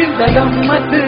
ಅತಿಲ್ದ ಗಮ್ಮತ್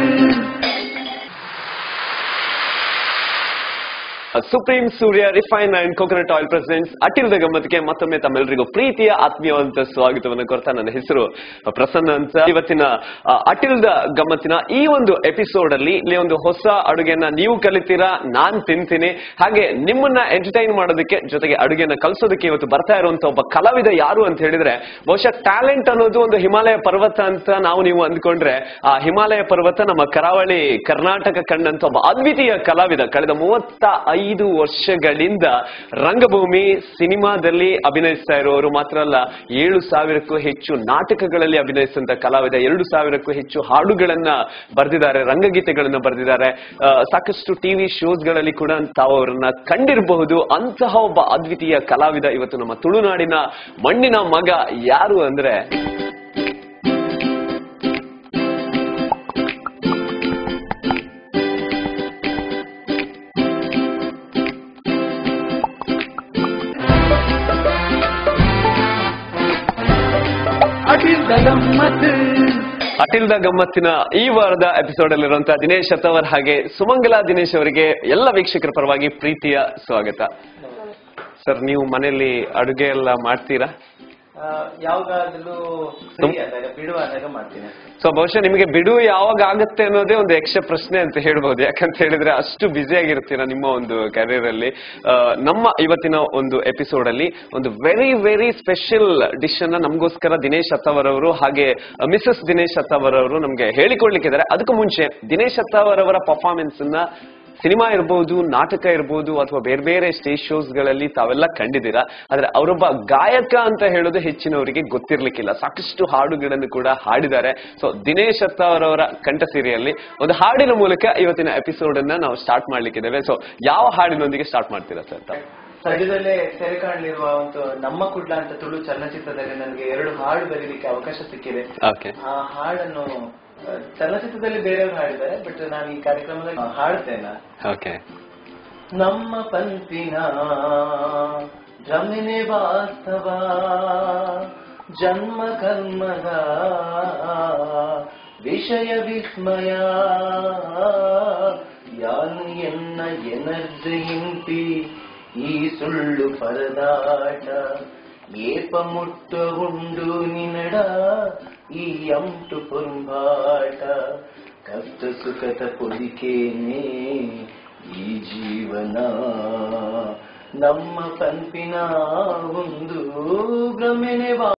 supreme Surya refine and coconut oil presidents ಅಟಿಲ್ದ ಗಮ್ಮತ್ಗೆ ಮತ್ತೊಮ್ಮೆ ತಮ್ಮೆಲ್ಲರಿಗೂ ಪ್ರೀತಿಯ ಆತ್ಮೀಯವಂತ ಸ್ವಾಗತವನ್ನು ಕೊಡ್ತಾ ನನ್ನ ಹೆಸರು ಪ್ರಸನ್ನ ಅಂತ ಇವತ್ತಿನ ಆ, ಅಟಿಲ್ದ ಗಮ್ಮತ್ತಿನ ಈ ಒಂದು ಎಪಿಸೋಡ್ ಅಲ್ಲಿ ಇಲ್ಲಿ ಒಂದು ಹೊಸ ಅಡುಗೆಯನ್ನ ನೀವು ಕಲಿತೀರಾ ನಾನ್ ತಿಂತೀನಿ ಹಾಗೆ ನಿಮ್ಮನ್ನ ಎಂಟರ್ಟೈನ್ ಮಾಡೋದಕ್ಕೆ ಜೊತೆಗೆ ಅಡುಗೆಯನ್ನ ಕಲಿಸೋದಕ್ಕೆ ಇವತ್ತು ಬರ್ತಾ ಇರುವಂತ ಒಬ್ಬ ಕಲಾವಿದ ಯಾರು ಅಂತ ಹೇಳಿದ್ರೆ ಬಹುಶಃ ಟ್ಯಾಲೆಂಟ್ ಅನ್ನೋದು ಒಂದು ಹಿಮಾಲಯ ಪರ್ವತ ಅಂತ ನಾವು ನೀವು ಅಂದ್ಕೊಂಡ್ರೆ ಆ ಹಿಮಾಲಯ ಪರ್ವತ ನಮ್ಮ ಕರಾವಳಿ ಕರ್ನಾಟಕ ಕಂಡಂತ ಒಬ್ಬ ಅದ್ವಿತೀಯ ಕಲಾವಿದ ಕಳೆದ ಮೂವತ್ತ ಐದು ವರ್ಷಗಳಿಂದ ರಂಗಭೂಮಿ ಸಿನಿಮಾದಲ್ಲಿ ಅಭಿನಯಿಸ್ತಾ ಇರುವವರು ಮಾತ್ರ ಅಲ್ಲ ಏಳು ಸಾವಿರಕ್ಕೂ ಹೆಚ್ಚು ನಾಟಕಗಳಲ್ಲಿ ಅಭಿನಯಿಸಿದಂತ ಕಲಾವಿದ ಎರಡು ಸಾವಿರಕ್ಕೂ ಹೆಚ್ಚು ಹಾಡುಗಳನ್ನ ಬರೆದಿದ್ದಾರೆ ರಂಗಗೀತೆಗಳನ್ನ ಬರೆದಿದ್ದಾರೆ ಆ, ಸಾಕಷ್ಟು ಟಿವಿ ಶೋಸ್ಗಳಲ್ಲಿ ಕೂಡ ತಾವು ಅವರನ್ನ ಕಂಡಿರಬಹುದು ಅಂತಹ ಒಬ್ಬ ಅದ್ವಿತೀಯ ಕಲಾವಿದ ಇವತ್ತು ನಮ್ಮ ತುಳುನಾಡಿನ ಮಣ್ಣಿನ ಮಗ ಯಾರು ಅಂದ್ರೆ ಅತಿಲ್ದ ಗಮ್ಮತ್ ಅಟಿಲ್ದ ಗಮ್ಮತ್ತಿನ ಈ ವಾರದ ಎಪಿಸೋಡ್ ಅಲ್ಲಿರುವಂತಹ ದಿನೇಶ್ ಶತವರ್ ಹಾಗೆ ಸುಮಂಗಲಾ ದಿನೇಶ್ ಅವರಿಗೆ ಎಲ್ಲ ವೀಕ್ಷಕರ ಪರವಾಗಿ ಪ್ರೀತಿಯ ಸ್ವಾಗತ ಸರ್ ನೀವು ಮನೆಯಲ್ಲಿ ಅಡುಗೆ ಎಲ್ಲ ಮಾಡ್ತೀರಾ ಆ, ಯಾವಾಗಾದ್ರೂ ಫ್ರೀ ಆದಾಗ ಬಿಡುವಾದಾಗ ಮಾಡ್ತೀನಿ ಅಷ್ಟೇ. ಸೊ ಬಹುಶಃ ನಿಮಗೆ ಬಿಡು ಯಾವಾಗ ಆಗುತ್ತೆ ಅನ್ನೋದೇ ಒಂದು ಯಕ್ಷ ಪ್ರಶ್ನೆ ಅಂತ ಹೇಳ್ಬೋದು ಯಾಕಂತ ಹೇಳಿದ್ರೆ ಅಷ್ಟು ಬ್ಯುಸಿ ಆಗಿರ್ತೀರಾ ನಿಮ್ಮ ಒಂದು ಕ್ಯಾರಿಯರ್ ಅಲ್ಲಿ ಆ, ನಮ್ಮ ಇವತ್ತಿನ ಒಂದು ಎಪಿಸೋಡ್ ಅಲ್ಲಿ ಒಂದು ವೆರಿ ವೆರಿ ಸ್ಪೆಷಲ್ ಡಿಶ್ ಅನ್ನ ನಮಗೋಸ್ಕರ ದಿನೇಶ್ ಅತ್ತವರ್ ಅವರು ಹಾಗೆ ಮಿಸಸ್ ದಿನೇಶ್ ಅತ್ತವರ್ ಅವರು ನಮ್ಗೆ ಹೇಳಿಕೊಡ್ಲಿಕ್ಕಿದ್ದಾರೆ ಅದಕ್ಕೂ ಮುಂಚೆ ದಿನೇಶ್ ಅತ್ತವರ್ ಅವರ ಪರ್ಫಾರ್ಮೆನ್ಸ್ ಅನ್ನ ಸಿನಿಮಾ ಇರಬಹುದು ನಾಟಕ ಇರಬಹುದು ಅಥವಾ ಬೇರೆ ಬೇರೆ ಸ್ಟೇಜ್ ಶೋಸ್ ಗಳಲ್ಲಿ ತಾವೆಲ್ಲ ಕಂಡಿದ್ದೀರಾ ಆದ್ರೆ ಅವರೊಬ್ಬ ಗಾಯಕ ಅಂತ ಹೇಳೋದು ಹೆಚ್ಚಿನವರಿಗೆ ಗೊತ್ತಿರ್ಲಿಕ್ಕಿಲ್ಲ ಸಾಕಷ್ಟು ಹಾಡುಗಳನ್ನು ಕೂಡ ಹಾಡಿದ್ದಾರೆ ಸೊ ದಿನೇಶ್ ಅವರವರ ಕಂಠಸಿರಿಯಲ್ಲಿ ಒಂದು ಹಾಡಿನ ಮೂಲಕ ಇವತ್ತಿನ ಎಪಿಸೋಡ್ ಅನ್ನ ನಾವು ಸ್ಟಾರ್ಟ್ ಮಾಡ್ಲಿಕ್ಕಿದ್ದೇವೆ ಸೊ ಯಾವ ಹಾಡಿನೊಂದಿಗೆ ಸ್ಟಾರ್ಟ್ ಮಾಡ್ತೀರಾ ಸರ್ ತಾವು ಸದ್ಯದಲ್ಲೇ ತೆರೆ ಕಾಣಲಿರುವ ಒಂದು ನಮ್ಮ ಕುಡ್ಲ ಅಂತ ತುಳು ಚಲನಚಿತ್ರದಲ್ಲಿ ನನಗೆ ಎರಡು ಹಾಡು ಬರೀಲಿಕ್ಕೆ ಅವಕಾಶ ಸಿಕ್ಕಿದೆ ಓಕೆ ಆ ಹಾಡನ್ನು ಆ, ಚಲನಚಿತ್ರದಲ್ಲಿ ಬೇರೆಯವರು ಹಾಡಿದ್ದಾರೆ ಬಟ್ ನಾನು ಈ ಕಾರ್ಯಕ್ರಮದಲ್ಲಿ ಹಾಡ್ತೇನೆ ಓಕೆ ನಮ್ಮ ಪಂಪಿನ ಭ್ರಮನೆ ವಾಸ್ತವ ಜನ್ಮ ಕರ್ಮದ ವಿಷಯ ವಿಸ್ಮಯ ಯಾನು ಎನ್ನ ಎನರ್ಜಿಯಿಂಪಿ ಈ ಸುಳ್ಳು ಪರದಾಟ ಏಪ ಮುಟ್ಟ ಉಂಡು ನಿನಡ ಈ ಅಂಟು ಪುಂಬಾಟ ಕಷ್ಟ ಸುಖದ ಪೊದಿಕೇನೆ ಈ ಜೀವನ ನಮ್ಮ ಪಂಪಿನ ಒಂದು ಭ್ರಮೆನೆ